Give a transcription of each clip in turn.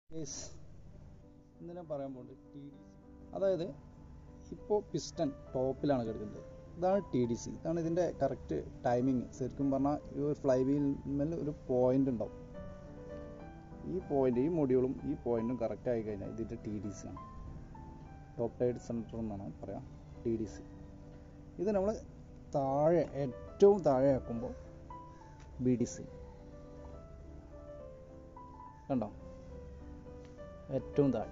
case ഇന്ന് ഞാൻ പറയാൻ പോകുന്നത് ടി ഡി സി അതായത് ഇപ്പോൾ പിസ്റ്റൺ ടോപ്പിലാണ് കിടക്കുന്നത് ഇതാണ് ടി ഡി സി ഇതാണ് ഇതിൻ്റെ കറക്റ്റ് ടൈമിങ് ശരിക്കും പറഞ്ഞാൽ ഈ ഒരു ഫ്ലൈ വീലിന്മേൽ ഒരു പോയിന്റ് ഉണ്ടാവും ഈ പോയിന്റ് ഈ മൊഡ്യൂളും ഈ പോയിന്റും കറക്റ്റ് ആയി കഴിഞ്ഞാൽ ഇതിൻ്റെ ടി ഡി സി ആണ് ടോപ്പ് ടൈഡ് സെൻറ്റർ എന്നാണ് പറയാം ടി ഡി സി ഇത് നമ്മൾ താഴെ ഏറ്റവും താഴെ ആക്കുമ്പോൾ ബി ഡി സി കണ്ടോ ഏറ്റവും താഴെ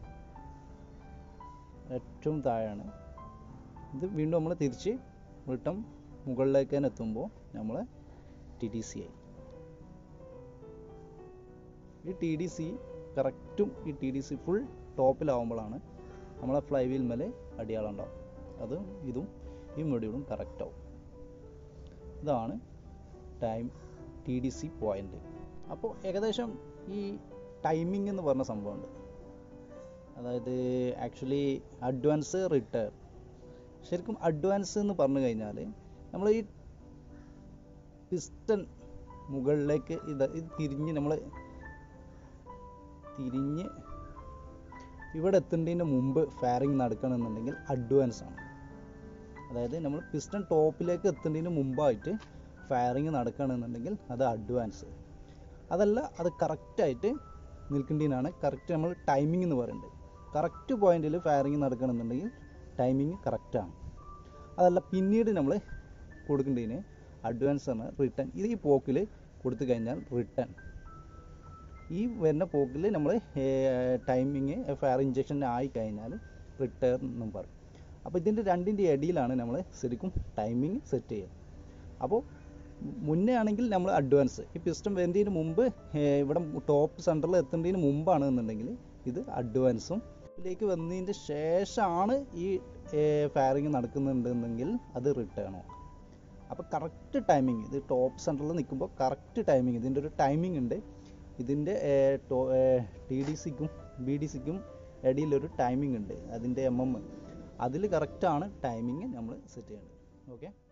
ഏറ്റവും താഴെയാണ് ഇത് വീണ്ടും നമ്മൾ തിരിച്ച് റിട്ടം മുകളിലേക്ക് തന്നെ എത്തുമ്പോൾ നമ്മൾ ടി ഡി സി ആയി ഈ ടി ഡി സി കറക്റ്റും ഈ ടി ഡി സി ഫുൾ ടോപ്പിലാവുമ്പോഴാണ് നമ്മളെ ഫ്ലൈ വീൽ മേലെ അടിയാളം ഉണ്ടാവും അതും ഇതും ഈ മൊഡ്യൂളും കറക്റ്റ് ആവും ഇതാണ് time T D C point അപ്പോൾ ഏകദേശം ഈ ടൈമിംഗ് എന്ന് പറഞ്ഞ സംഭവമുണ്ട് അതായത് ആക്ച്വലി അഡ്വാൻസ് റിട്ടേൺ ശരിക്കും അഡ്വാൻസ് എന്ന് പറഞ്ഞു കഴിഞ്ഞാൽ നമ്മൾ ഈ പിസ്റ്റൺ മുകളിലേക്ക് ഇത് ഇത് തിരിഞ്ഞ് നമ്മൾ തിരിഞ്ഞ് ഇവിടെ എത്തേണ്ടതിന് മുമ്പ് ഫയറിങ് നടക്കണമെന്നുണ്ടെങ്കിൽ അഡ്വാൻസ് ആണ് അതായത് നമ്മൾ പിസ്റ്റൺ ടോപ്പിലേക്ക് എത്തേണ്ടതിന് മുമ്പായിട്ട് ഫയറിങ് നടക്കുകയാണെന്നുണ്ടെങ്കിൽ അത് അഡ്വാൻസ് അതല്ല അത് കറക്റ്റായിട്ട് നിൽക്കേണ്ടതിനാണ് കറക്റ്റ് നമ്മൾ ടൈമിംഗ് എന്ന് പറയുന്നത് കറക്റ്റ് പോയിന്റിൽ ഫയറിങ് നടക്കണമെന്നുണ്ടെങ്കിൽ ടൈമിങ് കറക്റ്റാണ് അതല്ല പിന്നീട് നമ്മൾ കൊടുക്കേണ്ടതിന് അഡ്വാൻസ് ആണ് റിട്ടേൺ ഇത് ഈ പോക്കിൽ കൊടുത്തു കഴിഞ്ഞാൽ റിട്ടേൺ ഈ വരുന്ന പോക്കിൽ നമ്മൾ ടൈമിങ് ഫയർ ഇഞ്ചക്ഷൻ ആയി കഴിഞ്ഞാൽ റിട്ടേൺ എന്നും പറയും അപ്പോൾ ഇതിൻ്റെ രണ്ടിൻ്റെ ഇടയിലാണ് നമ്മൾ ശരിക്കും ടൈമിങ് സെറ്റ് ചെയ്യുക അപ്പോൾ മുന്നേ ആണെങ്കിൽ നമ്മൾ അഡ്വാൻസ് ഈ പിസ്റ്റം വരുന്നതിന് മുമ്പ് ഇവിടെ ടോപ്പ് സെൻറ്ററിൽ എത്തേണ്ടതിന് മുമ്പാണ് എന്നുണ്ടെങ്കിൽ ഇത് അഡ്വാൻസും ഇതിലേക്ക് വന്നതിൻ്റെ ശേഷമാണ് ഈ ഫയറിങ് നടക്കുന്നുണ്ടെന്നെങ്കിൽ അത് റിട്ടേണോ അപ്പോൾ കറക്റ്റ് ടൈമിങ് ഇത് ടോപ്പ് സെൻറ്ററിൽ നിൽക്കുമ്പോൾ കറക്റ്റ് ടൈമിങ് ഇതിൻ്റെ ഒരു ടൈമിംഗ് ഉണ്ട് ഇതിൻ്റെ ടി ഡി സിക്കും ബി ഡി സിക്കും ഇടയിലൊരു ടൈമിംഗ് ഉണ്ട് അതിൻ്റെ എം എം അതിൽ കറക്റ്റാണ് ടൈമിങ് നമ്മൾ സെറ്റ് ചെയ്യേണ്ടത് ഓക്കെ